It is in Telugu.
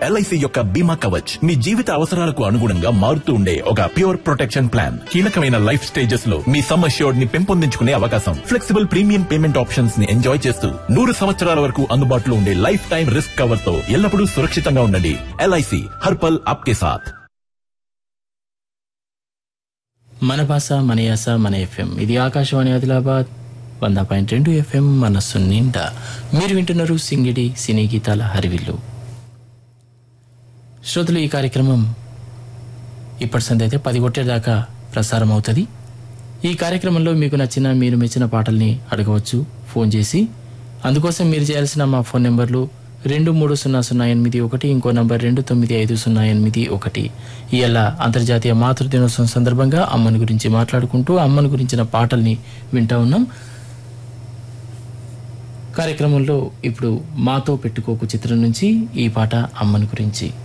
ఎల్ఐసి యొక్క బీమా కవచ్ మీ జీవిత అవసరాలకు అనుగుణంగా మారుతూ ఉండే ఒక ప్యూర్ ప్రొటెక్షన్ ప్లాన్ కీలకమైన లైఫ్ స్టేజెస్ లో మీ సమ్ అష్యూర్డ్ ని పెంపొందించుకునే అవకాశం ఫ్లెక్సిబుల్ ప్రీమియం పేమెంట్ ఆప్షన్స్ ని ఎంజాయ్ చేస్తూ నూరు సంవత్సరాల వరకు అందుబాటులో ఉండే లైఫ్ టైం రిస్క్ కవర్ తో ఎల్లప్పుడూ సురక్షితంగా ఉండండి ఎల్ఐసి హర్పల్ ఆప్కే సాథ్ మన భాష మన యాస మన ఎఫ్ఎం ఇది ఆకాశవాణి ఆదిలాబాద్ వంద పాయింట్ రెండు ఎఫ్ఎం మనస్సు నిండా మీరు వింటున్నారు సింగిడి సినీ గీతాల హరివిల్లు శ్రోతలు ఈ కార్యక్రమం ఇప్పటి సంది అయితే పది కొట్టేదాకా ప్రసారం అవుతుంది ఈ కార్యక్రమంలో మీకు నచ్చిన మీరు మెచ్చిన పాటల్ని అడగవచ్చు ఫోన్ చేసి అందుకోసం మీరు చేయాల్సిన మా ఫోన్ నెంబర్లు రెండు మూడు సున్నా సున్నా ఎనిమిది ఒకటి ఇంకో నంబర్ రెండు తొమ్మిది ఐదు సున్నా ఎనిమిది ఒకటి ఇవాళ అంతర్జాతీయ మాతృ దినోత్సవం సందర్భంగా అమ్మని గురించి మాట్లాడుకుంటూ అమ్మని గురించిన పాటల్ని వింటా ఉన్నాం కార్యక్రమంలో ఇప్పుడు మాతో పెట్టుకోకు చిత్రం నుంచి ఈ పాట అమ్మని గురించి